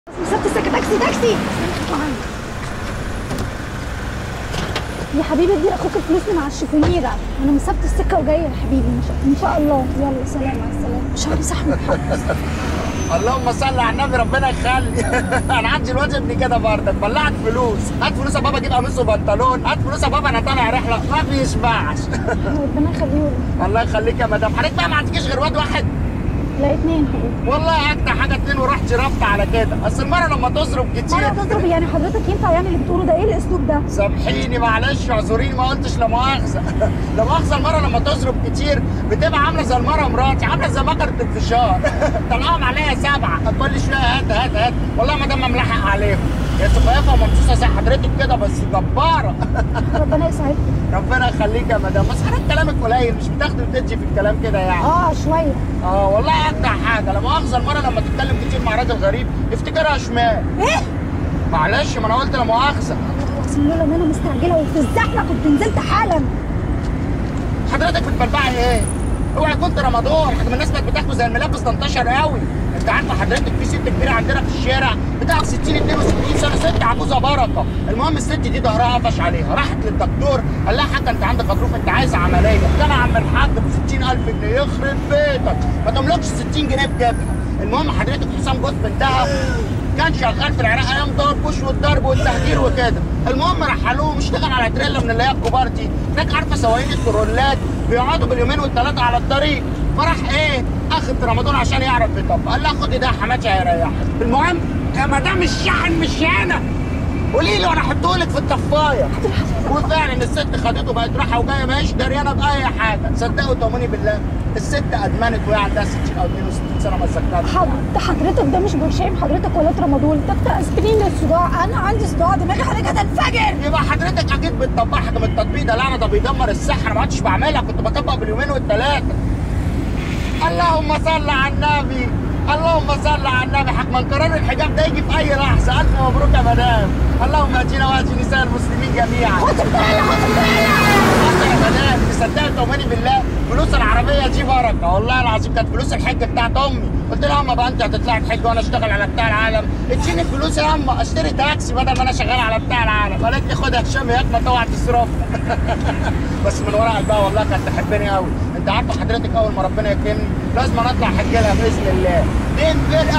مسافة السكة تاكسي تاكسي يا حبيبي ادي لاخوك الفلوس من على الشيفونيرة انا مسافة السكة وجاية يا حبيبي ان شاء, إن شاء الله يلا سلام مع السلامة مش عارف احمد اللهم صل على النبي ربنا يخلي انا عندي الواد ابني كده برضك بلعت فلوس هات فلوس يا بابا اجيب قميص وبنطلون هات فلوس يا بابا انا طالع رحله ما بيشبعش ربنا يخليه لك. الله يخليك يا مدام حضرتك بقى ما عندكيش غير واد واحد لا اتنين حبيبي والله اكتر حاجه اتنين ورحت رفت على كده اصل المره لما تصرف مرة كتير تضرب يعني حضرتك ينفع يعني اللي بتقوله ده ايه الاسلوب ده؟ سامحيني معلش اعذريني ما قلتش لا مؤاخذه لا مؤاخذه المره لما تصرف كتير بتبقى عامله زي المره مراتي عامله زي بقره الفشار طلعهم عليا سبعه كل شويه هات هات هات والله ما دام ملحق عليهم هي سخيفه وممسوسه زي حضرتك كده بس جباره ربنا يسعدك ربنا يخليك يا مدام بس حضرتك كلامك قليل مش بتاخدي وتدي في الكلام كده يعني اه شوية اه والله اكتر حاجه لا مؤاخذه المره لما تتكلم كتير مع راجل غريب افتكرها شمال ايه؟ معلش ما انا قلت لا مؤاخذه اقسم لولا ان انا مستعجلة وفي الزحمة كنت نزلت حالا حضرتك بتبلبعي ايه؟ اوعي كنت رمضان حاجه من الناس بقت بتاخده زي الملابس تنتشر قوي انت عارفه حضرتك في ست كبيره عندنا في الشارع بتاعت 60 62 سنه ست عجوزه بركه المهم الست دي ظهرها قفش عليها راحت للدكتور قال لها حاجه انت عندك غضروف انت عايزه عمليه قلت لها عم الحاج ب 60000 جنيه يخرب بيتك ما تملكش 60 جنيه في جيبها المهم حضرتك حسام جوز بنتها كان شغال في العراق ايام دار بوش والضرب والتهجير وكده المهم رحلوه اشتغل على تريلا من اللي هي الكبار دي هناك عارفه سواقين الترولات بيقعدوا باليومين والثلاثه على الطريق فراح ايه اخد رمضان عشان يعرف يطبق قال لها خدي ده يا حماتي هيريحك المهم يا مدام الشحن مش هنا قولي لي وانا احطه لك في الطفايه وفعلا الست خدته بقت رايحه وجايه ماهيش دريانه باي حاجه صدقوا تؤمني بالله الست ادمنت وهي عندها 60 او 62 سنه ما ذكرتش حد حضرتك ده مش برشام حضرتك ولا ترامادول ده بتاع اسبرين للصداع انا عندي صداع دماغي حضرتك هتنفجر يبقى حضرتك اكيد بتطبق حاجه من التطبيق ده لعنه ده بيدمر الصحه انا ما عدتش بعملها كنت بطبق باليومين والثلاثه اللهم صل على النبي اللهم صل على النبي حق من قرار الحجاب ده يجي في اي لحظه الف مبروك يا مدام اللهم اتينا واتي نساء المسلمين جميعا خد بالك خد بالك بص يا مدام تصدقي تؤمني بالله فلوس العربيه دي بركه والله العظيم كانت فلوس الحج بتاعت امي قلت لها اما بقى انت هتطلعي تحج وانا اشتغل على بتاع العالم اديني الفلوس يا اما اشتري تاكسي بدل ما انا شغال على بتاع العالم قالت لي خد يا هشام هيك ما توعى تصرف بس من ورا قلبها والله كانت تحبني قوي انت عارفه حضرتك اول ما ربنا يكرمني لازم أنا اطلع حج لها باذن الله دين فين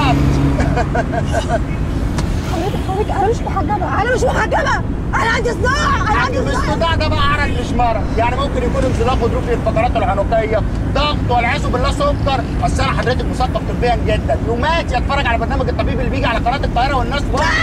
حضرتك حضرتك انا مش محجبه انا مش محجبه انا عندي صداع انا عندي مش صداع صداع ده بقى عرق مش مرض يعني ممكن يكون انزلاق غضروفي في الفقرات العنقيه ضغط والعياذ بالله سكر بس انا حضرتك مثقف طبيا جدا يوماتي اتفرج على برنامج الطبيب اللي بيجي على قناه القاهره والناس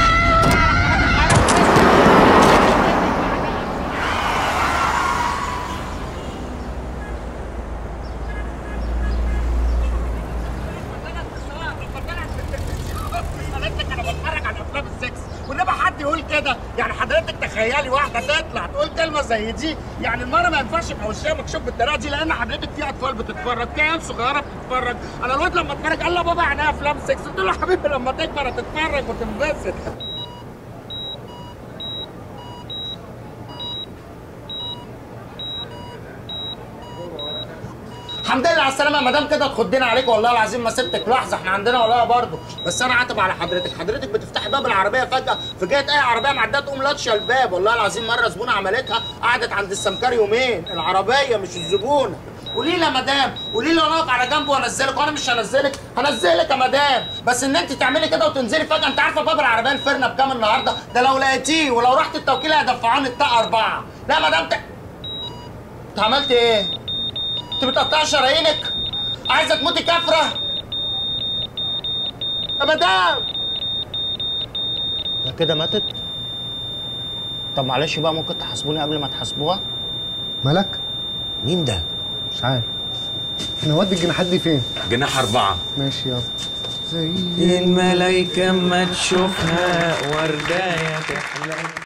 انا بتفرج على افلام السكس ولما حد يقول كده يعني حضرتك تخيلي واحده تطلع تقول كلمه زي دي يعني المره ما ينفعش يبقى وشها مكشوف بالطريقه دي لان حضرتك في اطفال بتتفرج في عيال صغيره بتتفرج انا الواد لما اتفرج قال له بابا يعني افلام سكس قلت له يا حبيبي لما تكبر هتتفرج وتنبسط الحمد لله على السلامة يا مدام كده اتخضينا عليك والله العظيم ما سبتك لحظة احنا عندنا ولا برضه بس أنا عاتب على حضرتك حضرتك بتفتحي باب العربية فجأة في جهة أي عربية معدية تقوم لطشة الباب والله العظيم مرة زبونة عملتها قعدت عند السمكار يومين العربية مش الزبونة قولي لي يا مدام قولي لي وانا واقف على جنب وانزلك وانا مش هنزلك هنزلك يا مدام بس ان انت تعملي كده وتنزلي فجاه انت عارفه باب العربيه الفرنه بكام النهارده ده لو لقيتيه ولو رحت التوكيل هيدفعوني الطاقه اربعه لا يا مدام ت... انت عملت ايه؟ انت بتقطعي شرايينك؟ عايزه تموتي كافره؟ يا مدام ده كده ماتت؟ طب معلش بقى ممكن تحاسبوني قبل ما تحاسبوها؟ مالك؟ مين ده؟ مش عارف نودي الجناحات دي فين؟ جناح أربعة ماشي يلا زي الملايكة ما تشوفها ورداية تحلى